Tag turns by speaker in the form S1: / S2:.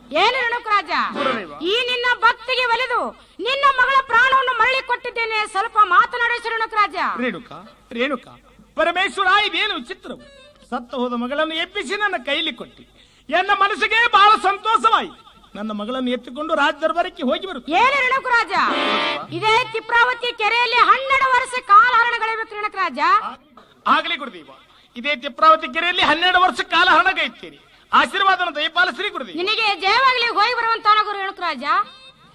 S1: ಏನು ರೇಣುಕ ರಾಜ
S2: ಗುರುದೇವ.
S1: ಈ ನಿನ್ನ ಭಕ್ತಿಗೆ ಒಲಿದು ನಿನ್ನ ಮಗಳ ಪ್ರಾಣವನ್ನು ಮರಳಿ ಕೊಟ್ಟಿದ್ದೇನೆ ಸ್ವಲ್ಪ ಮಾತನಾಡಿಸು ರೇಣುಕ ರಾಜ
S2: ರೇಣುಕ ರೇಣುಕ ಪರಮೇಶ್ವರ ಇದೇನು ವಿಚಿತ್ರವು ಸತ್ತ ಹೋದ ಮಗಳನ್ನು ಎಬ್ಬಿಸಿ ನನ್ನ ಕೈಲಿ ಕೊಟ್ಟಿ ನನ್ನ ಮನಸ್ಸಿಗೆ ಬಹಳ ಸಂತೋಷವಾಯಿತು ನನ್ನ ಮಗಳನ್ನು ಎತ್ತಿಕೊಂಡು ರಾಜ ದರ್ಬಾರಕ್ಕೆ ಹೋಗಿ ಬರುತ್ತೇನೆ
S1: ಏನು ರೇಣುಕ ರಾಜ ಇದೇ ತಿಪ್ರಾವತಿ ಕೆರೆಯಲ್ಲಿ ಹನ್ನೆರಡು ವರ್ಷ ಕಾಲಹರಣಗಳಿಬೇಕು ರೇಣುಕ ರಾಜ
S2: ಆಗಲಿ ಗುರುದೇವ ಇದೇ ತಿಪ್ರಾವತಿ ಕೆರೆಯಲ್ಲಿ ಹನ್ನೆರಡು ವರ್ಷ ಕಾಲ ಹಣ ಗೈತೀರಿ ಆಶೀರ್ವಾದನ ದಯಪಾಲಿಸ್ರಿ ಗುರುದೇವ
S1: ನಿನಗೆ ಜಯವಾಗ್ಲಿ ಹೋಗಿ ಬರುವಂತಾನ ಗುರು ರೇಣುಕ ರಾಜ